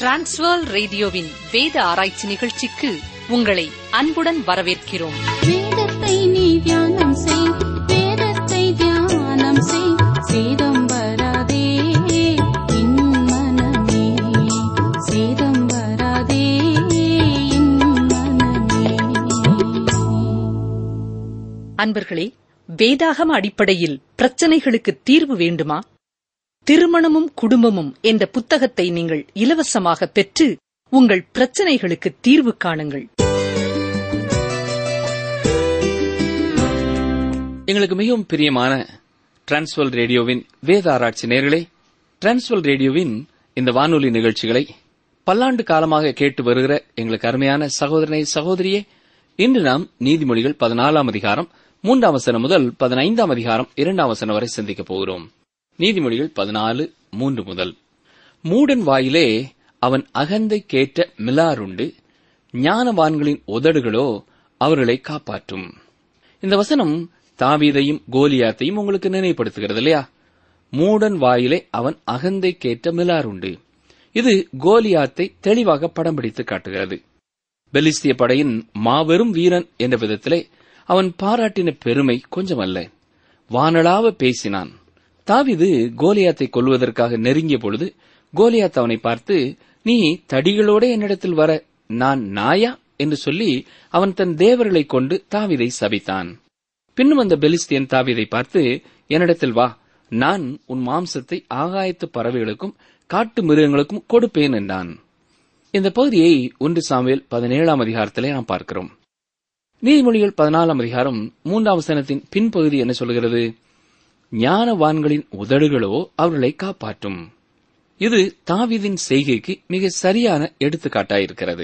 transfer ரேடியோவின் வேத ஆராய்ச்சி நிகழ்ச்சிக்கு உங்களை அன்புடன் வரவேற்கிறோம் வேதத்தை நீ தியானம் செய் வேதத்தை தியானம் செய் சேதம் வராதே என் மனமே சேதம் வராதே என் மனமே அன்பர்களே வேதாகம அடிப்படையில் பிரச்சனைகளுக்கு தீர்வு வேண்டுமா திருமணமும் குடும்பமும் என்ற புத்தகத்தை நீங்கள் இலவசமாக பெற்று உங்கள் பிரச்சனைகளுக்கு தீர்வு காணுங்கள் எங்களுக்கு மிகவும் பிரியமான டிரான்ஸ்வல் ரேடியோவின் வேத ஆராய்ச்சி நேர்களே டிரான்ஸ்வல் ரேடியோவின் இந்த வானொலி நிகழ்ச்சிகளை பல்லாண்டு காலமாக கேட்டு வருகிற எங்களுக்கு அருமையான சகோதரனை சகோதரியே இன்று நாம் நீதிமொழிகள் பதினாலாம் அதிகாரம் மூன்றாம் வசனம் முதல் பதினைந்தாம் அதிகாரம் இரண்டாம் வசனம் வரை சிந்திக்கப் போகிறோம் நீதிமொழிகள் பதினாலு மூன்று முதல் மூடன் வாயிலே அவன் அகந்தை கேட்ட மிலாருண்டு ஞானவான்களின் உதடுகளோ அவர்களை காப்பாற்றும் இந்த வசனம் தாவீதையும் கோலியாத்தையும் உங்களுக்கு நினைவுபடுத்துகிறது இல்லையா மூடன் வாயிலே அவன் அகந்தை கேட்ட மிலாருண்டு இது கோலியாத்தை தெளிவாக படம் பிடித்து காட்டுகிறது பெலிஸ்திய படையின் மாபெரும் வீரன் என்ற விதத்திலே அவன் பாராட்டின பெருமை கொஞ்சமல்ல வானளாவ பேசினான் தாவிது கோலியாத்தை கொல்வதற்காக நெருங்கிய பொழுது கோலியாத் அவனை பார்த்து நீ தடிகளோட என்னிடத்தில் வர நான் நாயா என்று சொல்லி அவன் தன் தேவர்களை கொண்டு தாவிதை சபித்தான் பின்னும் அந்த பெலிஸ்தியன் தாவிதை பார்த்து என்னிடத்தில் வா நான் உன் மாம்சத்தை ஆகாயத்து பறவைகளுக்கும் காட்டு மிருகங்களுக்கும் கொடுப்பேன் என்றான் இந்த பகுதியை ஒன்று சாமுவேல் பதினேழாம் அதிகாரத்திலே நாம் பார்க்கிறோம் நீதிமொழிகள் பதினாலாம் அதிகாரம் மூன்றாம் வசனத்தின் பின்பகுதி என்ன சொல்கிறது ஞானவான்களின் உதடுகளோ அவர்களை காப்பாற்றும் இது தாவீதின் செய்கைக்கு மிக சரியான எடுத்துக்காட்டாயிருக்கிறது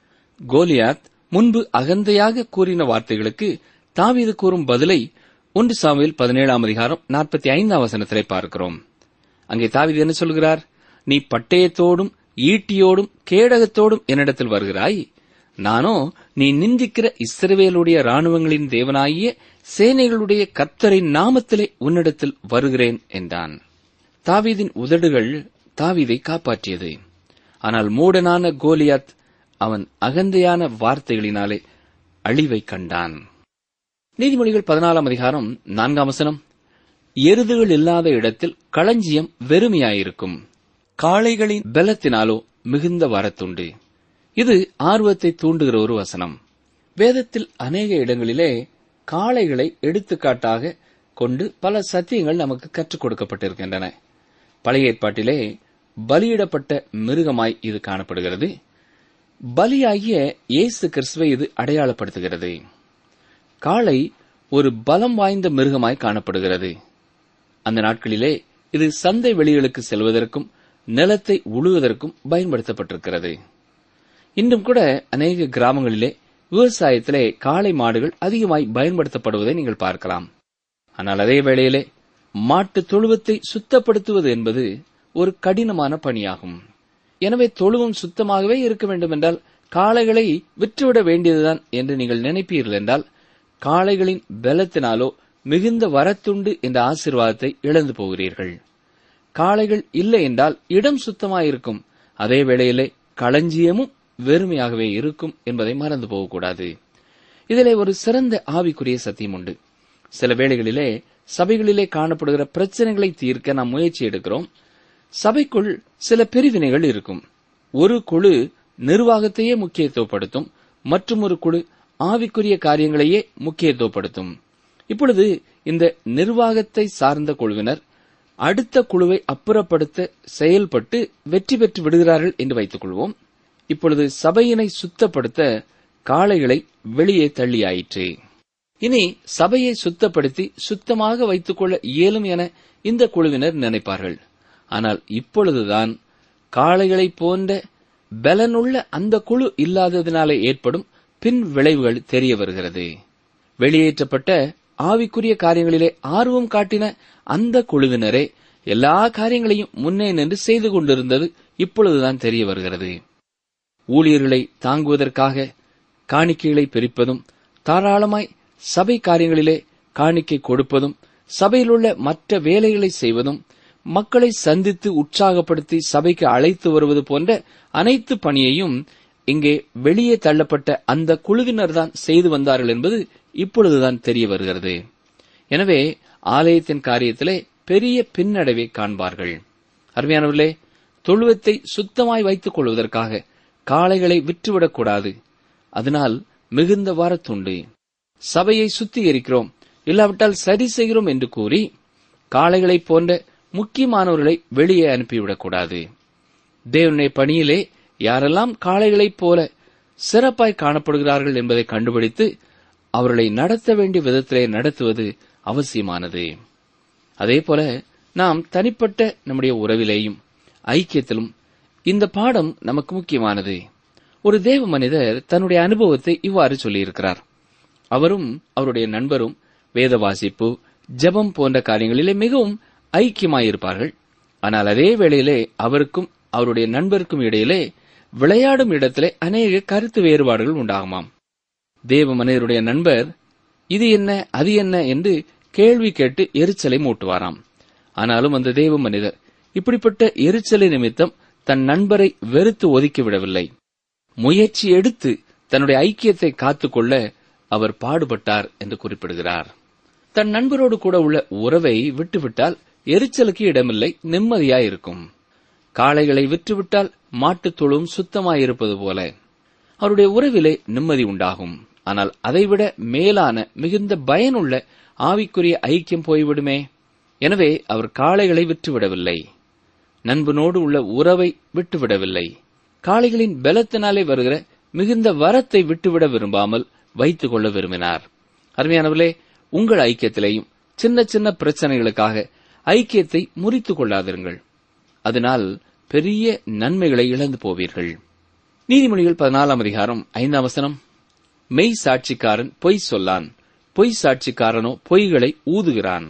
கோலியாத் முன்பு அகந்தையாக கூறின வார்த்தைகளுக்கு தாவீது கூறும் பதிலை ஒன்று சாமுவேல் பதினேழாம் அதிகாரம் நாற்பத்தி ஐந்தாம் வசனத்திலே பார்க்கிறோம் அங்கே தாவீது என்ன சொல்கிறார் நீ பட்டயத்தோடும் ஈட்டியோடும் கேடகத்தோடும் என்னிடத்தில் வருகிறாய் நானோ நீ நிந்திக்கிற இஸ்ரவேலுடைய ராணுவங்களின் தேவனாகிய சேனைகளுடைய கர்த்தரின் நாமத்திலே உன்னிடத்தில் வருகிறேன் என்றான் தாவீதின் உதடுகள் தாவீதை காப்பாற்றியது ஆனால் மூடனான கோலியாத் அவன் அகந்தையான வார்த்தைகளினாலே அழிவை கண்டான் நீதிமொழிகள் பதினாலாம் அதிகாரம் நான்காம் வசனம் எருதுகள் இல்லாத இடத்தில் களஞ்சியம் வெறுமையாயிருக்கும் காளைகளின் பலத்தினாலோ மிகுந்த வரத்துண்டு இது ஆர்வத்தை தூண்டுகிற ஒரு வசனம் வேதத்தில் அநேக இடங்களிலே காளைகளை எடுத்துக்காட்டாக கொண்டு பல சத்தியங்கள் நமக்கு கற்றுக் கொடுக்கப்பட்டிருக்கின்றன பழைய ஏற்பாட்டிலே பலியிடப்பட்ட மிருகமாய் இது காணப்படுகிறது பலியாகிய இயேசு கிறிஸ்துவை இது அடையாளப்படுத்துகிறது காளை ஒரு பலம் வாய்ந்த மிருகமாய் காணப்படுகிறது அந்த நாட்களிலே இது சந்தை வெளிகளுக்கு செல்வதற்கும் நிலத்தை உழுவதற்கும் பயன்படுத்தப்பட்டிருக்கிறது இன்றும் கூட அநேக கிராமங்களிலே விவசாயத்திலே காளை மாடுகள் அதிகமாய் பயன்படுத்தப்படுவதை நீங்கள் பார்க்கலாம் ஆனால் அதே வேளையிலே மாட்டு தொழுவத்தை சுத்தப்படுத்துவது என்பது ஒரு கடினமான பணியாகும் எனவே தொழுவம் சுத்தமாகவே இருக்க வேண்டும் என்றால் காளைகளை விற்றுவிட வேண்டியதுதான் என்று நீங்கள் நினைப்பீர்கள் என்றால் காளைகளின் பலத்தினாலோ மிகுந்த வரத்துண்டு என்ற ஆசிர்வாதத்தை இழந்து போகிறீர்கள் காளைகள் இல்லை என்றால் இடம் சுத்தமாயிருக்கும் அதே வேளையிலே களஞ்சியமும் வெறுமையாகவே இருக்கும் என்பதை மறந்து போகக்கூடாது இதிலே ஒரு சிறந்த ஆவிக்குரிய சத்தியம் உண்டு சில வேளைகளிலே சபைகளிலே காணப்படுகிற பிரச்சனைகளை தீர்க்க நாம் முயற்சி எடுக்கிறோம் சபைக்குள் சில பிரிவினைகள் இருக்கும் ஒரு குழு நிர்வாகத்தையே முக்கியத்துவப்படுத்தும் மற்றும் ஒரு குழு ஆவிக்குரிய காரியங்களையே முக்கியத்துவப்படுத்தும் இப்பொழுது இந்த நிர்வாகத்தை சார்ந்த குழுவினர் அடுத்த குழுவை அப்புறப்படுத்த செயல்பட்டு வெற்றி பெற்று விடுகிறார்கள் என்று வைத்துக் கொள்வோம் இப்பொழுது சபையினை சுத்தப்படுத்த காளைகளை வெளியே தள்ளியாயிற்று இனி சபையை சுத்தப்படுத்தி சுத்தமாக வைத்துக் கொள்ள இயலும் என இந்த குழுவினர் நினைப்பார்கள் ஆனால் இப்பொழுதுதான் காளைகளைப் போன்ற பலனுள்ள அந்த குழு இல்லாததினாலே ஏற்படும் பின் விளைவுகள் தெரிய வருகிறது வெளியேற்றப்பட்ட ஆவிக்குரிய காரியங்களிலே ஆர்வம் காட்டின அந்த குழுவினரே எல்லா காரியங்களையும் முன்னே நின்று செய்து கொண்டிருந்தது இப்பொழுதுதான் தெரிய வருகிறது ஊழியர்களை தாங்குவதற்காக காணிக்கைகளை பிரிப்பதும் தாராளமாய் சபை காரியங்களிலே காணிக்கை கொடுப்பதும் சபையிலுள்ள மற்ற வேலைகளை செய்வதும் மக்களை சந்தித்து உற்சாகப்படுத்தி சபைக்கு அழைத்து வருவது போன்ற அனைத்து பணியையும் இங்கே வெளியே தள்ளப்பட்ட அந்த குழுவினர் தான் செய்து வந்தார்கள் என்பது இப்பொழுதுதான் தெரிய வருகிறது எனவே ஆலயத்தின் காரியத்திலே பெரிய பின்னடைவை காண்பார்கள் அருமையானவர்களே தொழுவத்தை சுத்தமாய் வைத்துக் கொள்வதற்காக காளைகளை விற்றுவிடக்கூடாது அதனால் மிகுந்த வாரத்துண்டு சபையை சுத்திகரிக்கிறோம் இல்லாவிட்டால் சரி செய்கிறோம் என்று கூறி காளைகளைப் போன்ற முக்கியமானவர்களை வெளியே அனுப்பிவிடக்கூடாது தேவனுடைய பணியிலே யாரெல்லாம் காளைகளைப் போல சிறப்பாய் காணப்படுகிறார்கள் என்பதை கண்டுபிடித்து அவர்களை நடத்த வேண்டிய விதத்திலே நடத்துவது அவசியமானது அதே போல நாம் தனிப்பட்ட நம்முடைய உறவிலேயும் ஐக்கியத்திலும் இந்த பாடம் நமக்கு முக்கியமானது ஒரு தேவ மனிதர் தன்னுடைய அனுபவத்தை இவ்வாறு சொல்லியிருக்கிறார் அவரும் அவருடைய நண்பரும் வேத வாசிப்பு ஜெபம் போன்ற காரியங்களிலே மிகவும் ஐக்கியமாயிருப்பார்கள் ஆனால் அதே வேளையிலே அவருக்கும் அவருடைய நண்பருக்கும் இடையிலே விளையாடும் இடத்திலே அநேக கருத்து வேறுபாடுகள் உண்டாகுமாம் தேவ மனிதருடைய நண்பர் இது என்ன அது என்ன என்று கேள்வி கேட்டு எரிச்சலை மூட்டுவாராம் ஆனாலும் அந்த தேவ மனிதர் இப்படிப்பட்ட எரிச்சலை நிமித்தம் தன் நண்பரை வெறுத்து ஒதுக்கி விடவில்லை முயற்சி எடுத்து தன்னுடைய ஐக்கியத்தை காத்துக்கொள்ள அவர் பாடுபட்டார் என்று குறிப்பிடுகிறார் தன் நண்பரோடு கூட உள்ள உறவை விட்டுவிட்டால் எரிச்சலுக்கு இடமில்லை நிம்மதியாயிருக்கும் காளைகளை விற்றுவிட்டால் மாட்டுத் தொழும் சுத்தமாயிருப்பது போல அவருடைய உறவிலே நிம்மதி உண்டாகும் ஆனால் அதைவிட மேலான மிகுந்த பயனுள்ள ஆவிக்குரிய ஐக்கியம் போய்விடுமே எனவே அவர் காளைகளை விட்டுவிடவில்லை நண்பனோடு உள்ள உறவை விட்டுவிடவில்லை காளைகளின் பலத்தினாலே வருகிற மிகுந்த வரத்தை விட்டுவிட விரும்பாமல் வைத்துக் கொள்ள விரும்பினார் அருமையானவர்களே உங்கள் ஐக்கியத்திலேயும் சின்ன சின்ன பிரச்சனைகளுக்காக ஐக்கியத்தை முறித்துக் கொள்ளாதிருங்கள் அதனால் பெரிய நன்மைகளை இழந்து போவீர்கள் நீதிமொழிகள் பதினாலாம் அதிகாரம் ஐந்தாம் வசனம் மெய் சாட்சிக்காரன் பொய் சொல்லான் பொய் சாட்சிக்காரனோ பொய்களை ஊதுகிறான்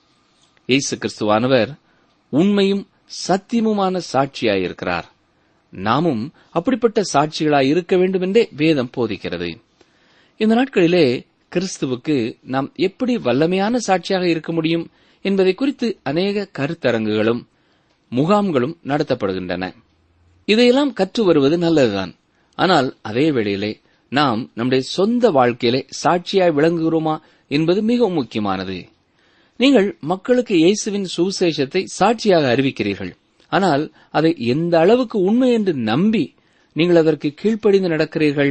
இயேசு கிறிஸ்துவானவர் உண்மையும் சத்தியமுமான சாட்சியாயிருக்கிறார் நாமும் அப்படிப்பட்ட சாட்சிகளாய் இருக்க வேண்டும் என்றே வேதம் போதிக்கிறது இந்த நாட்களிலே கிறிஸ்துவுக்கு நாம் எப்படி வல்லமையான சாட்சியாக இருக்க முடியும் என்பதை குறித்து அநேக கருத்தரங்குகளும் முகாம்களும் நடத்தப்படுகின்றன இதையெல்லாம் கற்று வருவது நல்லதுதான் ஆனால் அதே வேளையிலே நாம் நம்முடைய சொந்த வாழ்க்கையிலே சாட்சியாய் விளங்குகிறோமா என்பது மிகவும் முக்கியமானது நீங்கள் மக்களுக்கு இயேசுவின் சுவிசேஷத்தை சாட்சியாக அறிவிக்கிறீர்கள் ஆனால் அதை எந்த அளவுக்கு உண்மை என்று நம்பி நீங்கள் அதற்கு கீழ்ப்படிந்து நடக்கிறீர்கள்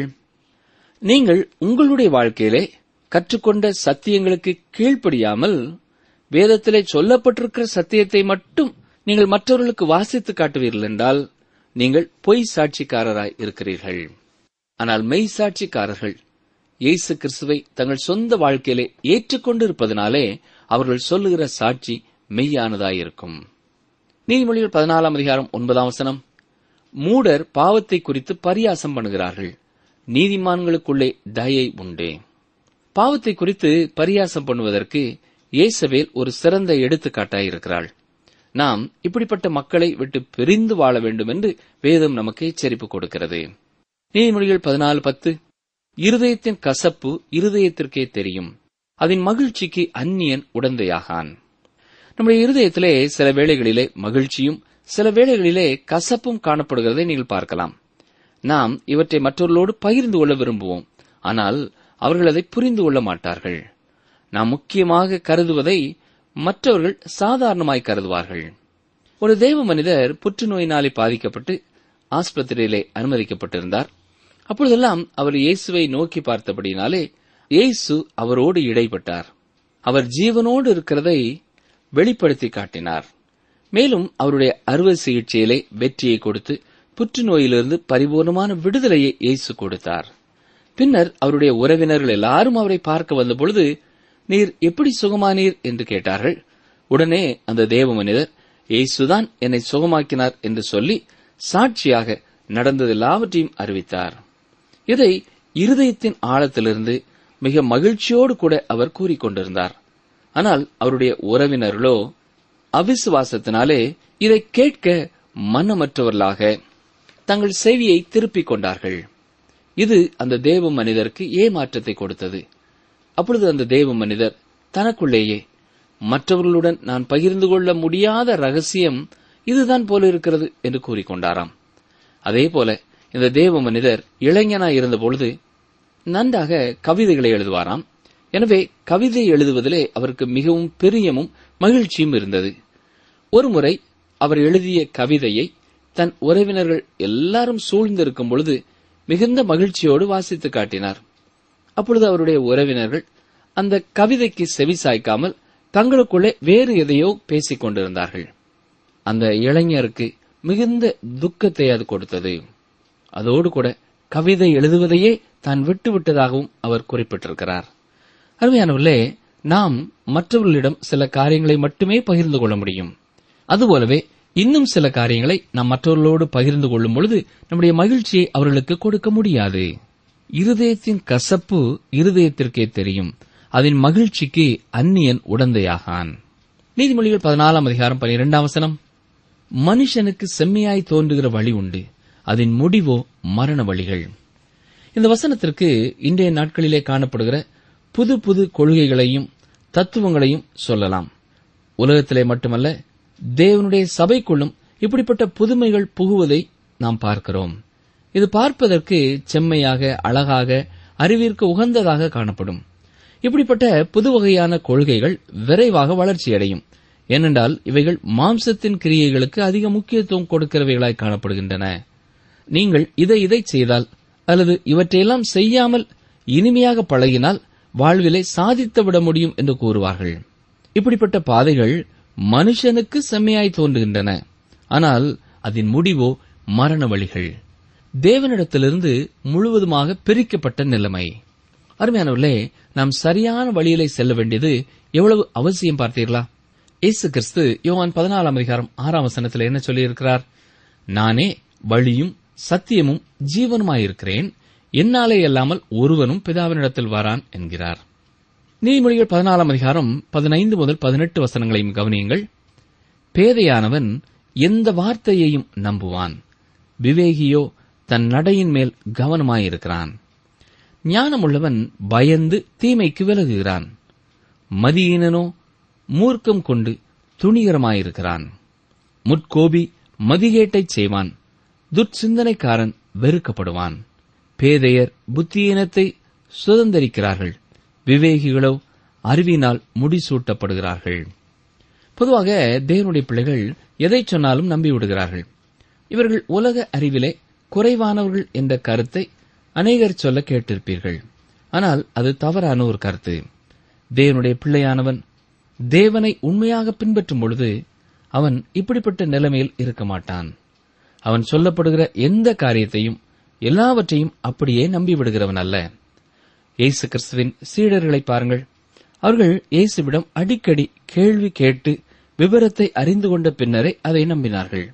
நீங்கள் உங்களுடைய வாழ்க்கையிலே கற்றுக்கொண்ட சத்தியங்களுக்கு கீழ்ப்படியாமல் வேதத்திலே சொல்லப்பட்டிருக்கிற சத்தியத்தை மட்டும் நீங்கள் மற்றவர்களுக்கு வாசித்து காட்டுவீர்கள் என்றால் நீங்கள் பொய் சாட்சிக்காரராய் இருக்கிறீர்கள் ஆனால் மெய் சாட்சிக்காரர்கள் இயேசு கிறிஸ்துவை தங்கள் சொந்த வாழ்க்கையிலே ஏற்றுக்கொண்டு இருப்பதனாலே அவர்கள் சொல்லுகிற சாட்சி மெய்யானதாயிருக்கும் நீதிமொழிகள் பதினாலாம் அதிகாரம் ஒன்பதாம் வசனம் மூடர் பாவத்தை குறித்து பரியாசம் பண்ணுகிறார்கள் நீதிமான்களுக்குள்ளே தயை உண்டே பாவத்தை குறித்து பரியாசம் பண்ணுவதற்கு இயேசவேல் ஒரு சிறந்த எடுத்துக்காட்டாயிருக்கிறாள் நாம் இப்படிப்பட்ட மக்களை விட்டு பிரிந்து வாழ வேண்டும் என்று வேதம் நமக்கு எச்சரிப்பு கொடுக்கிறது நீதிமொழிகள் பதினாலு பத்து இருதயத்தின் கசப்பு இருதயத்திற்கே தெரியும் அதன் மகிழ்ச்சிக்கு அந்நியன் உடந்தையாகான் நம்முடைய இருதயத்திலே சில வேளைகளிலே மகிழ்ச்சியும் சில வேளைகளிலே கசப்பும் காணப்படுகிறதை நீங்கள் பார்க்கலாம் நாம் இவற்றை மற்றவர்களோடு பகிர்ந்து கொள்ள விரும்புவோம் ஆனால் அவர்கள் அதை புரிந்து கொள்ள மாட்டார்கள் நாம் முக்கியமாக கருதுவதை மற்றவர்கள் சாதாரணமாய் கருதுவார்கள் ஒரு தேவ மனிதர் புற்றுநோயினாலே பாதிக்கப்பட்டு ஆஸ்பத்திரியிலே அனுமதிக்கப்பட்டிருந்தார் அப்பொழுதெல்லாம் அவர் இயேசுவை நோக்கி பார்த்தபடினாலே இயேசு அவரோடு இடைப்பட்டார் அவர் ஜீவனோடு இருக்கிறதை வெளிப்படுத்தி காட்டினார் மேலும் அவருடைய அறுவை சிகிச்சையிலே வெற்றியை கொடுத்து புற்றுநோயிலிருந்து பரிபூர்ணமான விடுதலையை இயேசு கொடுத்தார் பின்னர் அவருடைய உறவினர்கள் எல்லாரும் அவரை பார்க்க வந்தபொழுது நீர் எப்படி சுகமானீர் என்று கேட்டார்கள் உடனே அந்த தேவ மனிதர் இயேசுதான் என்னை சுகமாக்கினார் என்று சொல்லி சாட்சியாக நடந்தது எல்லாவற்றையும் அறிவித்தார் இதை இருதயத்தின் ஆழத்திலிருந்து மிக மகிழ்ச்சியோடு கூட அவர் கூறிக்கொண்டிருந்தார் ஆனால் அவருடைய உறவினர்களோ அவிசுவாசத்தினாலே இதை கேட்க மனமற்றவர்களாக தங்கள் செவியை திருப்பிக் கொண்டார்கள் இது அந்த தேவ மனிதருக்கு ஏமாற்றத்தை கொடுத்தது அப்பொழுது அந்த தேவ மனிதர் தனக்குள்ளேயே மற்றவர்களுடன் நான் பகிர்ந்து கொள்ள முடியாத ரகசியம் இதுதான் போல இருக்கிறது என்று கூறிக்கொண்டாராம் அதே போல இந்த தேவ மனிதர் இளைஞனாய் இருந்த பொழுது நன்றாக கவிதைகளை எழுதுவாராம் எனவே கவிதை எழுதுவதிலே அவருக்கு மிகவும் பிரியமும் மகிழ்ச்சியும் இருந்தது ஒருமுறை அவர் எழுதிய கவிதையை தன் உறவினர்கள் எல்லாரும் சூழ்ந்திருக்கும் பொழுது மிகுந்த மகிழ்ச்சியோடு வாசித்து காட்டினார் அப்பொழுது அவருடைய உறவினர்கள் அந்த கவிதைக்கு செவி சாய்க்காமல் தங்களுக்குள்ளே வேறு எதையோ பேசிக் கொண்டிருந்தார்கள் அந்த இளைஞருக்கு மிகுந்த துக்கத்தை அது கொடுத்தது அதோடு கூட கவிதை எழுதுவதையே தான் விட்டுவிட்டதாகவும் அவர் குறிப்பிட்டிருக்கிறார் அருமையானவர்களே நாம் மற்றவர்களிடம் சில காரியங்களை மட்டுமே பகிர்ந்து கொள்ள முடியும் அதுபோலவே இன்னும் சில காரியங்களை நாம் மற்றவர்களோடு பகிர்ந்து கொள்ளும் பொழுது நம்முடைய மகிழ்ச்சியை அவர்களுக்கு கொடுக்க முடியாது இருதயத்தின் கசப்பு இருதயத்திற்கே தெரியும் அதன் மகிழ்ச்சிக்கு அந்நியன் உடந்தையாகான் நீதிமொழிகள் பதினாலாம் அதிகாரம் பனிரெண்டாம் வசனம் மனுஷனுக்கு செம்மையாய் தோன்றுகிற வழி உண்டு அதன் முடிவோ மரண வழிகள் இந்த வசனத்திற்கு இன்றைய நாட்களிலே காணப்படுகிற புது புது கொள்கைகளையும் தத்துவங்களையும் சொல்லலாம் உலகத்திலே மட்டுமல்ல தேவனுடைய சபைக்குள்ளும் இப்படிப்பட்ட புதுமைகள் புகுவதை நாம் பார்க்கிறோம் இது பார்ப்பதற்கு செம்மையாக அழகாக அறிவிற்கு உகந்ததாக காணப்படும் இப்படிப்பட்ட புது வகையான கொள்கைகள் விரைவாக வளர்ச்சியடையும் ஏனென்றால் இவைகள் மாம்சத்தின் கிரியைகளுக்கு அதிக முக்கியத்துவம் கொடுக்கிறவைகளாய் காணப்படுகின்றன நீங்கள் இதை இதை செய்தால் அல்லது இவற்றையெல்லாம் செய்யாமல் இனிமையாக பழகினால் வாழ்விலை சாதித்து விட முடியும் என்று கூறுவார்கள் இப்படிப்பட்ட பாதைகள் மனுஷனுக்கு செம்மையாய் தோன்றுகின்றன ஆனால் அதன் முடிவோ மரண வழிகள் தேவனிடத்திலிருந்து முழுவதுமாக பிரிக்கப்பட்ட நிலைமை அருமையானவர்களே நாம் சரியான வழியிலே செல்ல வேண்டியது எவ்வளவு அவசியம் பார்த்தீர்களா இயேசு கிறிஸ்து யோவான் பதினாலாம் அதிகாரம் ஆறாம் வசனத்தில் என்ன சொல்லியிருக்கிறார் நானே வழியும் சத்தியமும் ஜீவனுமாயிருக்கிறேன் என்னாலே அல்லாமல் ஒருவனும் பிதாவினிடத்தில் வரான் என்கிறார் நீதிமொழிகள் பதினாலாம் அதிகாரம் பதினைந்து முதல் பதினெட்டு வசனங்களையும் கவனியுங்கள் பேதையானவன் எந்த வார்த்தையையும் நம்புவான் விவேகியோ தன் நடையின் மேல் கவனமாயிருக்கிறான் ஞானமுள்ளவன் பயந்து தீமைக்கு விலகுகிறான் மதியீனனோ மூர்க்கம் கொண்டு துணிகரமாயிருக்கிறான் முட்கோபி மதிகேட்டைச் செய்வான் துர்ச்சிந்தனைக்காரன் வெறுக்கப்படுவான் பேதையர் புத்தியீனத்தை சுதந்தரிக்கிறார்கள் விவேகிகளோ அறிவினால் முடிசூட்டப்படுகிறார்கள் பொதுவாக தேவனுடைய பிள்ளைகள் எதை சொன்னாலும் நம்பிவிடுகிறார்கள் இவர்கள் உலக அறிவிலே குறைவானவர்கள் என்ற கருத்தை அநேகர் சொல்ல கேட்டிருப்பீர்கள் ஆனால் அது தவறான ஒரு கருத்து தேவனுடைய பிள்ளையானவன் தேவனை உண்மையாக பின்பற்றும் பொழுது அவன் இப்படிப்பட்ட நிலைமையில் இருக்க மாட்டான் அவன் சொல்லப்படுகிற எந்த காரியத்தையும் எல்லாவற்றையும் அப்படியே நம்பிவிடுகிறவன் அல்ல இயேசு கிறிஸ்துவின் சீடர்களை பாருங்கள் அவர்கள் இயேசுவிடம் அடிக்கடி கேள்வி கேட்டு விவரத்தை அறிந்து கொண்ட பின்னரே அதை நம்பினார்கள்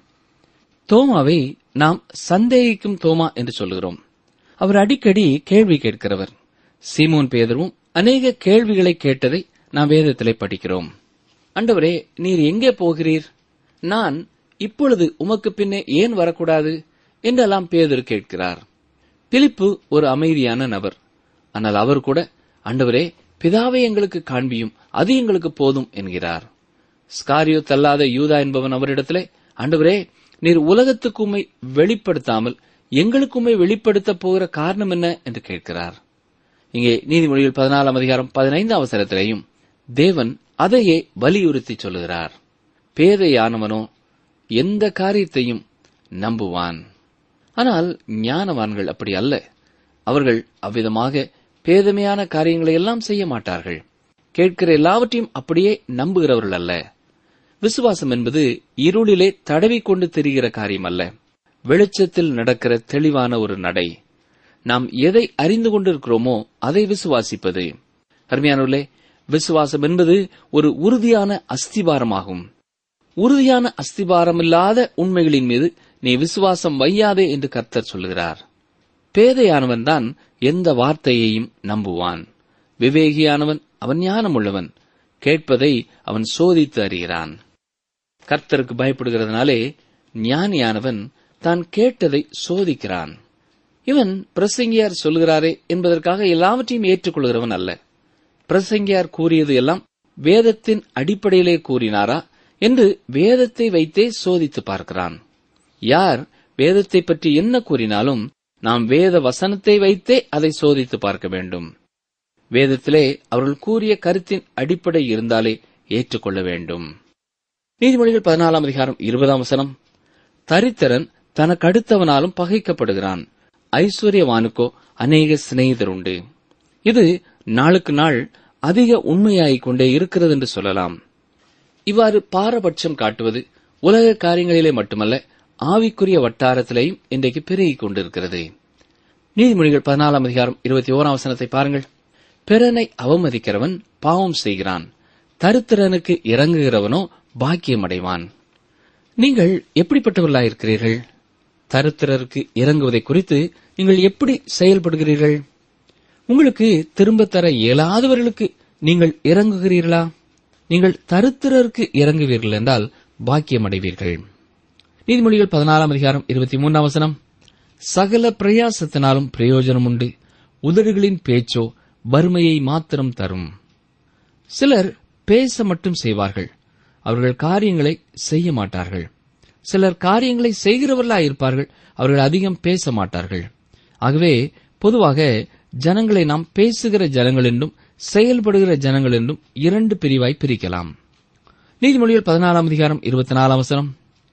தோமாவை நாம் சந்தேகிக்கும் தோமா என்று சொல்லுகிறோம் அவர் அடிக்கடி கேள்வி கேட்கிறவர் சீமோன் பேதரும் அநேக கேள்விகளை கேட்டதை நாம் வேதத்திலே படிக்கிறோம் அண்டவரே நீர் எங்கே போகிறீர் நான் இப்பொழுது உமக்கு பின்னே ஏன் வரக்கூடாது என்றெல்லாம் பேதர் கேட்கிறார் பிலிப்பு ஒரு அமைதியான நபர் ஆனால் அவர் கூட ஆண்டவரே பிதாவை எங்களுக்கு காண்பியும் அது எங்களுக்கு போதும் என்கிறார் ஸ்காரியோ தள்ளாத யூதா என்பவன் அவரிடத்திலே ஆண்டவரே நீர் உலகத்துக்கு உம்மை வெளிப்படுத்தாமல் எங்களுக்கு உம்மை வெளிப்படுத்தப் போகிற காரணம் என்ன என்று கேட்கிறார் இங்கே நீதிமொழிகள் பதினாலாம் அதிகாரம் பதினைந்தாம் அவசரத்திலேயும் தேவன் அதையே வலியுறுத்தி சொல்லுகிறார் பேதையானவனோ எந்த காரியத்தையும் நம்புவான் ஆனால் ஞானவான்கள் அப்படி அல்ல அவர்கள் அவ்விதமாக பேதமையான காரியங்களை எல்லாம் செய்ய மாட்டார்கள் கேட்கிற எல்லாவற்றையும் அப்படியே நம்புகிறவர்கள் அல்ல விசுவாசம் என்பது இருளிலே தடவிக்கொண்டு தெரிகிற காரியம் அல்ல வெளிச்சத்தில் நடக்கிற தெளிவான ஒரு நடை நாம் எதை அறிந்து கொண்டிருக்கிறோமோ அதை விசுவாசிப்பது அருமையானவர்களே விசுவாசம் என்பது ஒரு உறுதியான அஸ்திபாரமாகும் உறுதியான அஸ்திபாரமில்லாத உண்மைகளின் மீது நீ விசுவாசம் வையாதே என்று கர்த்தர் சொல்கிறார் பேதையானவன் தான் எந்த வார்த்தையையும் நம்புவான் விவேகியானவன் அவன் ஞானமுள்ளவன் கேட்பதை அவன் சோதித்து அறிகிறான் கர்த்தருக்கு பயப்படுகிறதுனாலே ஞானியானவன் தான் கேட்டதை சோதிக்கிறான் இவன் பிரசங்கியார் சொல்கிறாரே என்பதற்காக எல்லாவற்றையும் ஏற்றுக்கொள்கிறவன் அல்ல பிரசங்கியார் கூறியது எல்லாம் வேதத்தின் அடிப்படையிலே கூறினாரா என்று வேதத்தை வைத்தே சோதித்து பார்க்கிறான் யார் வேதத்தை பற்றி என்ன கூறினாலும் நாம் வேத வசனத்தை வைத்தே அதை சோதித்து பார்க்க வேண்டும் வேதத்திலே அவர்கள் கூறிய கருத்தின் அடிப்படை இருந்தாலே ஏற்றுக்கொள்ள வேண்டும் நீதிமொழிகள் பதினாலாம் அதிகாரம் இருபதாம் வசனம் தரித்திரன் தனக்கு அடுத்தவனாலும் பகைக்கப்படுகிறான் ஐஸ்வர்யவானுக்கோ அநேக சிநேகிதர் உண்டு இது நாளுக்கு நாள் அதிக உண்மையாகிக் கொண்டே இருக்கிறது என்று சொல்லலாம் இவ்வாறு பாரபட்சம் காட்டுவது உலக காரியங்களிலே மட்டுமல்ல ஆவிக்குரிய வட்டாரத்திலேயும் இன்றைக்கு பெருகிக் கொண்டிருக்கிறது நீதிமொழிகள் பதினாலாம் அதிகாரம் இருபத்தி ஓராம் வசனத்தை பாருங்கள் பிறனை அவமதிக்கிறவன் பாவம் செய்கிறான் தருத்திரனுக்கு இறங்குகிறவனோ பாக்கியம் அடைவான் நீங்கள் எப்படிப்பட்டவர்களாயிருக்கிறீர்கள் தருத்திரருக்கு இறங்குவதை குறித்து நீங்கள் எப்படி செயல்படுகிறீர்கள் உங்களுக்கு திரும்ப தர இயலாதவர்களுக்கு நீங்கள் இறங்குகிறீர்களா நீங்கள் தருத்திரருக்கு இறங்குவீர்கள் என்றால் பாக்கியம் அடைவீர்கள் நீதிமொழிகள் பதினாலாம் அதிகாரம் இருபத்தி மூன்றாம் வசனம் சகல பிரயாசத்தினாலும் பிரயோஜனம் உண்டு உதடுகளின் பேச்சோ வறுமையை மாத்திரம் தரும் சிலர் பேச மட்டும் செய்வார்கள் அவர்கள் காரியங்களை செய்ய மாட்டார்கள் சிலர் காரியங்களை செய்கிறவர்களாய் இருப்பார்கள் அவர்கள் அதிகம் பேச மாட்டார்கள் ஆகவே பொதுவாக ஜனங்களை நாம் பேசுகிற ஜனங்கள் என்றும் செயல்படுகிற ஜனங்கள் என்றும் இரண்டு பிரிவாய் பிரிக்கலாம் நீதிமொழிகள் பதினாலாம் அதிகாரம் இருபத்தி நாலாம் அவசரம்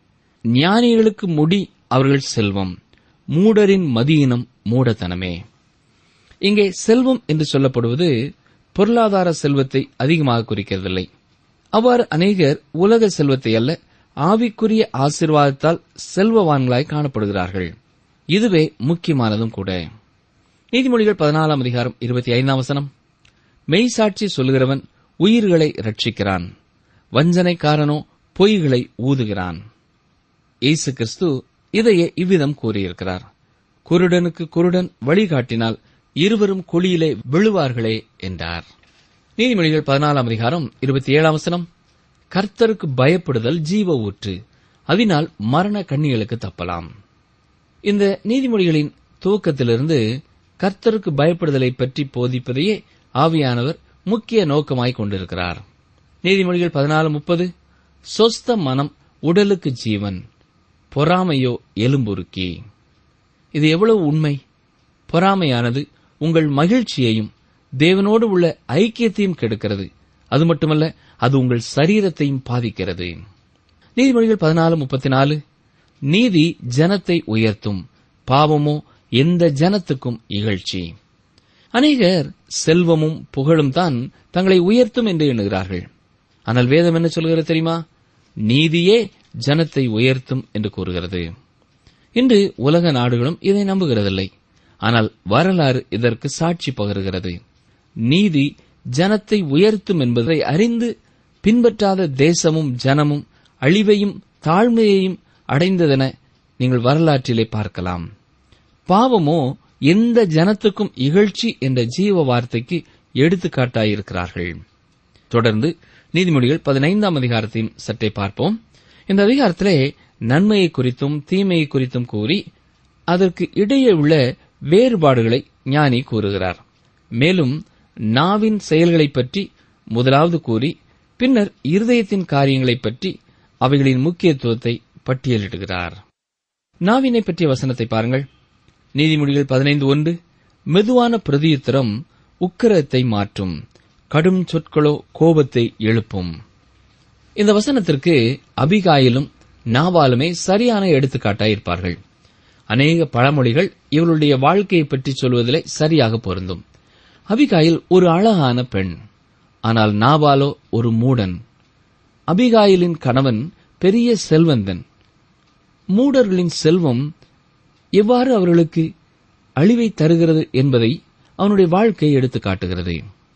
ஞானிகளுக்கு முடி அவர்கள் செல்வம் மூடரின் மதியினம் மூடத்தனமே இங்கே செல்வம் என்று சொல்லப்படுவது பொருளாதார செல்வத்தை அதிகமாக குறிக்கிறதில்லை அவ்வாறு அநேகர் உலக செல்வத்தை அல்ல ஆவிக்குரிய ஆசிர்வாதத்தால் செல்வவான்களாய் காணப்படுகிறார்கள் இதுவே முக்கியமானதும் கூட நீதிமொழிகள் பதினாலாம் அதிகாரம் இருபத்தி ஐந்தாம் வசனம் மெய்சாட்சி சொல்லுகிறவன் உயிர்களை ரட்சிக்கிறான் வஞ்சனைக்காரனோ பொய்களை ஊதுகிறான் இயேசு கிறிஸ்து இதையே இவ்விதம் கூறியிருக்கிறார் குருடனுக்கு குருடன் வழிகாட்டினால் இருவரும் குழியிலே விழுவார்களே என்றார் நீதிமொழிகள் பதினாலாம் அதிகாரம் இருபத்தி ஏழாம் வசனம் கர்த்தருக்கு பயப்படுதல் ஜீவ ஊற்று அதனால் மரண கண்ணிகளுக்கு தப்பலாம் இந்த நீதிமொழிகளின் துவக்கத்திலிருந்து கர்த்தருக்கு பயப்படுதலை பற்றி போதிப்பதையே ஆவியானவர் முக்கிய நோக்கமாய் கொண்டிருக்கிறார் நீதிமொழிகள் பதினாலு முப்பது சொஸ்த மனம் உடலுக்கு ஜீவன் பொறாமையோ எலும்புருக்கி இது எவ்வளவு உண்மை பொறாமையானது உங்கள் மகிழ்ச்சியையும் தேவனோடு உள்ள ஐக்கியத்தையும் கெடுக்கிறது அது மட்டுமல்ல அது உங்கள் சரீரத்தையும் பாதிக்கிறது நீதிமொழிகள் பதினாலு முப்பத்தி நாலு நீதி ஜனத்தை உயர்த்தும் பாவமோ எந்த ஜனத்துக்கும் இகழ்ச்சி அநேகர் செல்வமும் புகழும் தான் தங்களை உயர்த்தும் என்று எண்ணுகிறார்கள் ஆனால் வேதம் என்ன சொல்கிறது தெரியுமா நீதியே ஜனத்தை உயர்த்தும் என்று கூறுகிறது இன்று உலக நாடுகளும் இதை நம்புகிறதில்லை ஆனால் வரலாறு இதற்கு சாட்சி பகருகிறது நீதி ஜனத்தை உயர்த்தும் என்பதை அறிந்து பின்பற்றாத தேசமும் ஜனமும் அழிவையும் தாழ்மையையும் அடைந்ததென நீங்கள் வரலாற்றிலே பார்க்கலாம் பாவமோ எந்த ஜனத்துக்கும் இகழ்ச்சி என்ற ஜீவ வார்த்தைக்கு எடுத்துக்காட்டாயிருக்கிறார்கள் தொடர்ந்து நீதிமொழிகள் பதினைந்தாம் அதிகாரத்தையும் சற்றே பார்ப்போம் இந்த அதிகாரத்திலே நன்மையை குறித்தும் தீமையை குறித்தும் கூறி அதற்கு இடையே உள்ள வேறுபாடுகளை ஞானி கூறுகிறார் மேலும் நாவின் செயல்களைப் பற்றி முதலாவது கூறி பின்னர் இருதயத்தின் காரியங்களைப் பற்றி அவைகளின் முக்கியத்துவத்தை பட்டியலிடுகிறார் நாவினை பற்றிய வசனத்தை பாருங்கள் நீதிமொழிகள் பதினைந்து ஒன்று மெதுவான பிரதியுத்தரம் உக்கிரத்தை மாற்றும் கடும் சொற்களோ கோபத்தை எழுப்பும் இந்த வசனத்திற்கு அபிகாயிலும் நாவாலுமே சரியான எடுத்துக்காட்டாயிருப்பார்கள் அநேக பழமொழிகள் இவளுடைய வாழ்க்கையை பற்றி சொல்வதிலே சரியாக பொருந்தும் அபிகாயில் ஒரு அழகான பெண் ஆனால் நாபாலோ ஒரு மூடன் அபிகாயிலின் கணவன் பெரிய செல்வந்தன் மூடர்களின் செல்வம் எவ்வாறு அவர்களுக்கு அழிவை தருகிறது என்பதை அவனுடைய வாழ்க்கை எடுத்து காட்டுகிறது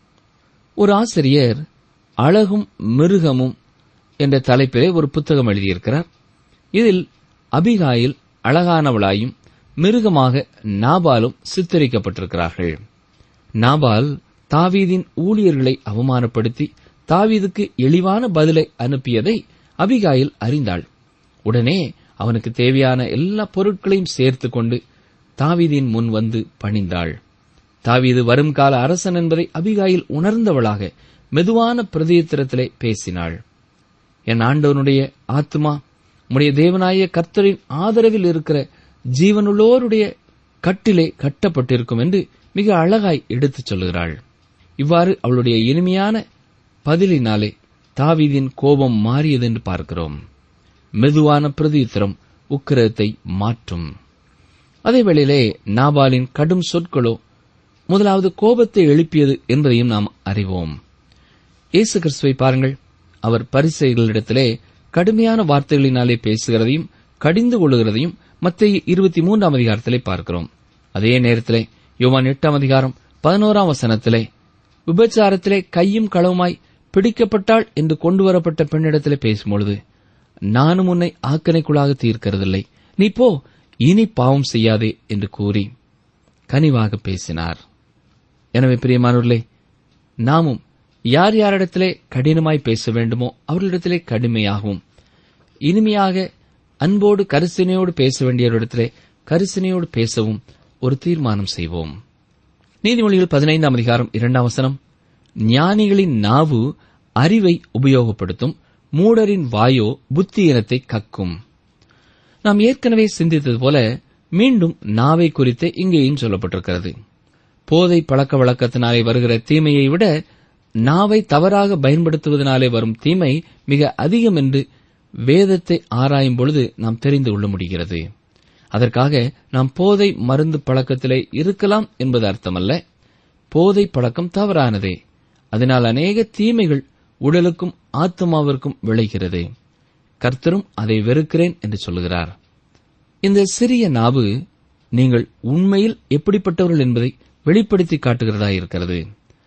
ஒரு ஆசிரியர் அழகும் மிருகமும் என்ற தலைப்பிலே ஒரு புத்தகம் எழுதியிருக்கிறார் இதில் அபிகாயில் அழகானவளாயும் மிருகமாக நாபாலும் சித்தரிக்கப்பட்டிருக்கிறார்கள் நாபால் தாவீதின் ஊழியர்களை அவமானப்படுத்தி தாவீதுக்கு எளிவான பதிலை அனுப்பியதை அபிகாயில் அறிந்தாள் உடனே அவனுக்கு தேவையான எல்லா பொருட்களையும் சேர்த்துக் கொண்டு தாவீதின் முன் வந்து பணிந்தாள் தாவீது வரும் கால அரசன் என்பதை அபிகாயில் உணர்ந்தவளாக மெதுவான பிரதியுத்தரத்திலே பேசினாள் என் ஆண்டவனுடைய ஆத்மா உம்முடைய தேவனாய கர்த்தரின் ஆதரவில் இருக்கிற ஜீவனுள்ளோருடைய கட்டிலே கட்டப்பட்டிருக்கும் என்று மிக அழகாய் எடுத்துச் சொல்கிறாள் இவ்வாறு அவளுடைய இனிமையான பதிலினாலே தாவீதின் கோபம் மாறியது என்று பார்க்கிறோம் மெதுவான பிரதியுத்தரம் உக்கிரத்தை மாற்றும் அதே வேளையிலே நாபாலின் கடும் சொற்களோ முதலாவது கோபத்தை எழுப்பியது என்பதையும் நாம் அறிவோம் இயேசு கிறிஸ்துவை பாருங்கள் அவர் பரிசெய்களிடத்திலே கடுமையான வார்த்தைகளினாலே பேசுகிறதையும் கடிந்து கொள்ளுகிறதையும் மத்திய இருபத்தி மூன்றாம் அதிகாரத்திலே பார்க்கிறோம் அதே நேரத்திலே யோவான் எட்டாம் அதிகாரம் பதினோராம் வசனத்திலே விபச்சாரத்திலே கையும் களவுமாய் பிடிக்கப்பட்டாள் என்று கொண்டு வரப்பட்ட பெண்ணிடத்திலே பேசும்பொழுது நானும் உன்னை ஆக்கனைக்குள்ளாக தீர்க்கிறதில்லை நீ போ இனி பாவம் செய்யாதே என்று கூறி கனிவாக பேசினார் எனவே பிரியமானவர்களே நாமும் யார் யாரிடத்திலே கடினமாய் பேச வேண்டுமோ அவர்களிடத்திலே கடுமையாகவும் இனிமையாக அன்போடு கரிசனையோடு பேச வேண்டியவரிடத்திலே கரிசனையோடு பேசவும் ஒரு தீர்மானம் செய்வோம் நீதிமொழிகள் பதினைந்தாம் அதிகாரம் இரண்டாம் வசனம் ஞானிகளின் நாவு அறிவை உபயோகப்படுத்தும் மூடரின் வாயோ புத்தியினத்தை கக்கும் நாம் ஏற்கனவே சிந்தித்தது போல மீண்டும் நாவை குறித்து இங்கேயும் சொல்லப்பட்டிருக்கிறது போதை பழக்க வழக்கத்தினாலே வருகிற தீமையை விட நாவை தவறாக பயன்படுத்துவதனாலே வரும் தீமை மிக அதிகம் என்று வேதத்தை ஆராயும் பொழுது நாம் தெரிந்து கொள்ள முடிகிறது அதற்காக நாம் போதை மருந்து பழக்கத்திலே இருக்கலாம் என்பது அர்த்தமல்ல போதை பழக்கம் தவறானதே அதனால் அநேக தீமைகள் உடலுக்கும் ஆத்மாவிற்கும் விளைகிறது கர்த்தரும் அதை வெறுக்கிறேன் என்று சொல்லுகிறார் இந்த சிறிய நாவு நீங்கள் உண்மையில் எப்படிப்பட்டவர்கள் என்பதை வெளிப்படுத்தி காட்டுகிறதா இருக்கிறது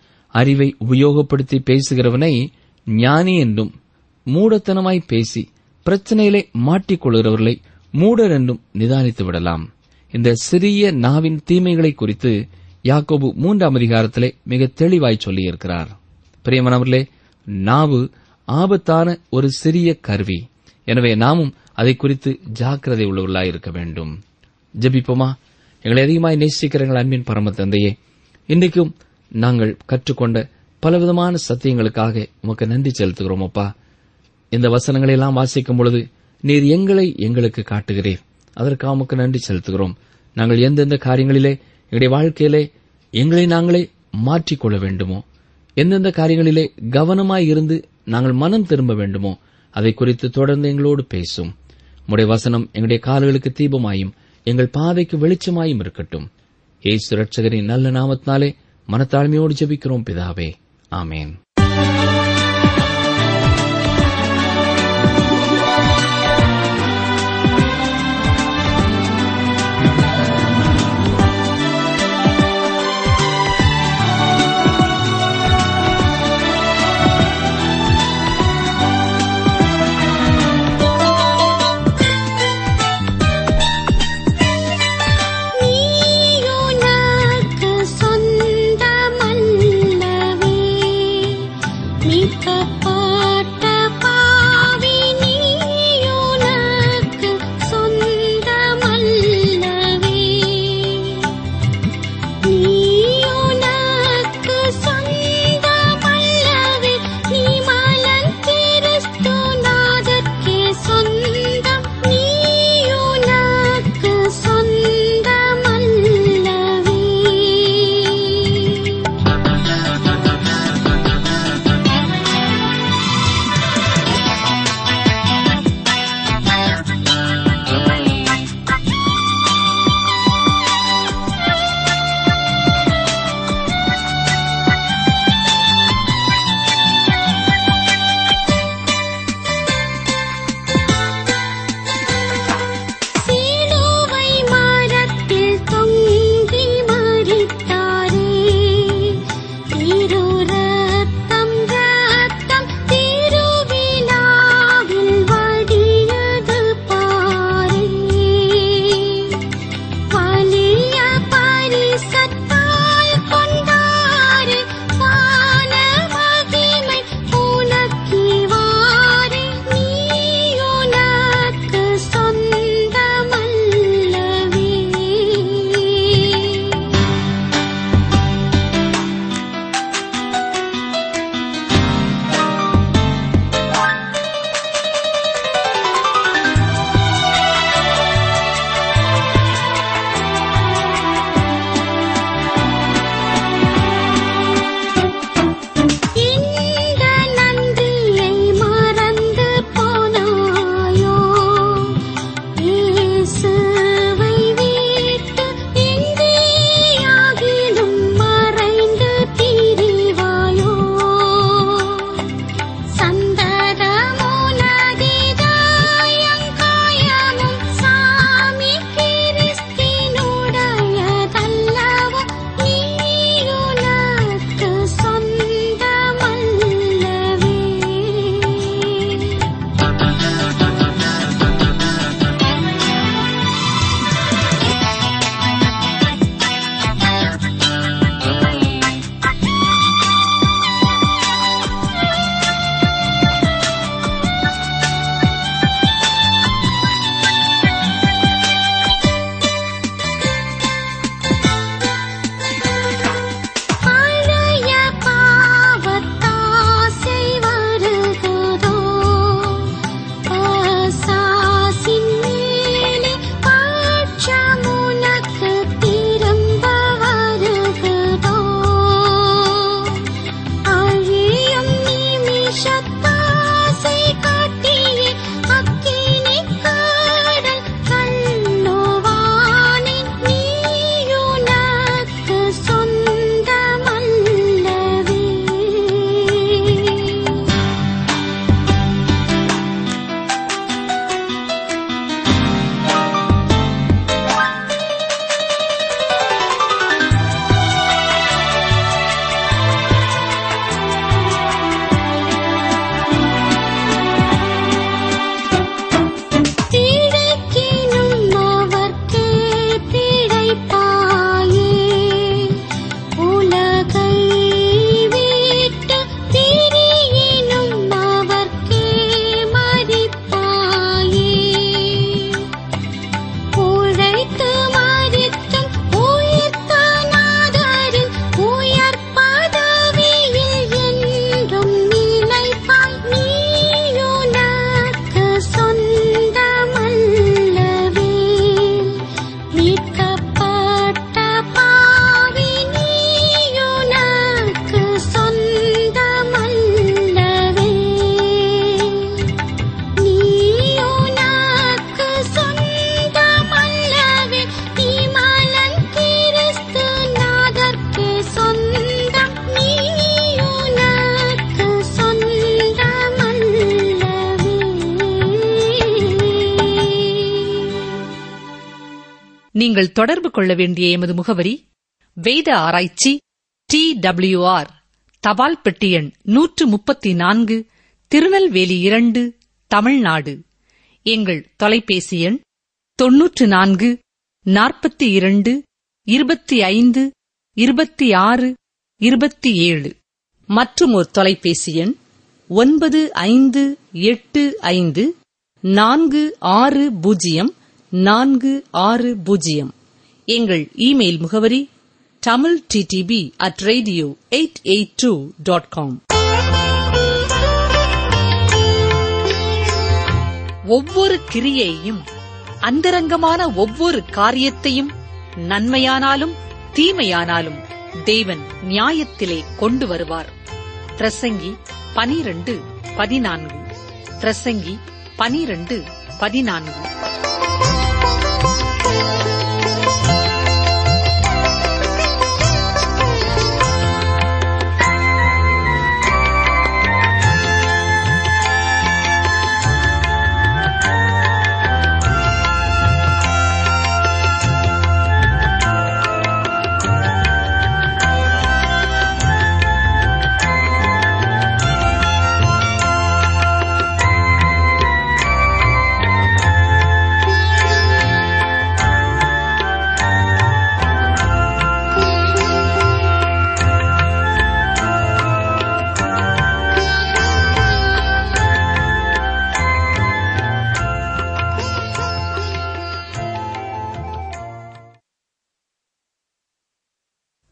அறிவை உபயோகப்படுத்தி பேசுகிறவனை ஞானி என்றும் மூடத்தனமாய் பேசி பிரச்சனையிலே மாட்டிக்கொள்கிறவர்களை மூடர் என்றும் நிதானித்து விடலாம் இந்த சிறிய நாவின் தீமைகளை குறித்து யாக்கோபு மூன்றாம் அதிகாரத்திலே மிக தெளிவாய் சொல்லியிருக்கிறார் பிரியமானவர்களே நாவு ஆபத்தான ஒரு சிறிய கருவி எனவே நாமும் அதை குறித்து ஜாக்கிரதை உள்ளவர்களாய் இருக்க வேண்டும் ஜெபிப்போமா எங்களை அதிகமாய் நேசிக்கிற எங்கள் அன்பின் பரம தந்தையே இன்றைக்கும் நாங்கள் கற்றுக்கொண்ட பலவிதமான சத்தியங்களுக்காக உமக்கு நன்றி செலுத்துகிறோம் அப்பா இந்த வசனங்களை எல்லாம் வாசிக்கும் பொழுது நீர் எங்களை எங்களுக்கு காட்டுகிறீர் அதற்காக உமக்கு நன்றி செலுத்துகிறோம் நாங்கள் எந்தெந்த காரியங்களிலே எங்களுடைய வாழ்க்கையிலே எங்களை நாங்களே மாற்றிக்கொள்ள வேண்டுமோ எந்தெந்த காரியங்களிலே கவனமாய் இருந்து நாங்கள் மனம் திரும்ப வேண்டுமோ அதை குறித்து தொடர்ந்து எங்களோடு பேசும் உம்முடைய வசனம் எங்களுடைய கால்களுக்கு தீபமாயும் எங்கள் பாதைக்கு வெளிச்சமாயும் இருக்கட்டும் ஏசு ரட்சகரின் நல்ல நாமத்தினாலே மனத்தாழ்மையோடு ஜெபிக்கிறோம் பிதாவே ஆமேன் நீயுனக்கு சொந்தமல்லவே நீங்கள் தொடர்பு கொள்ள வேண்டிய எமது முகவரி வேத ஆராய்ச்சி டி ஆர் தபால் பெட்டி எண் நூற்று முப்பத்தி நான்கு திருநெல்வேலி இரண்டு தமிழ்நாடு எங்கள் தொலைபேசி எண் தொன்னூற்று நான்கு நாற்பத்தி இரண்டு இருபத்தி ஐந்து இருபத்தி ஆறு இருபத்தி ஏழு மற்றும் ஒரு தொலைபேசி எண் ஒன்பது ஐந்து எட்டு ஐந்து நான்கு ஆறு பூஜ்ஜியம் நான்கு ஆறு பூஜ்ஜியம் எங்கள் இமெயில் முகவரி Tamil TTP at radio eight eight two dot com ஒவ்வொரு கிரியையையும் அந்தரங்கமான ஒவ்வொரு காரியத்தையும் நன்மையானாலும் தீமையானாலும் தேவன் நியாயத்திலே கொண்டு வருவார் பிரசங்கி பனிரண்டு பதினான்கு பிரசங்கி பனிரண்டு பதினான்கு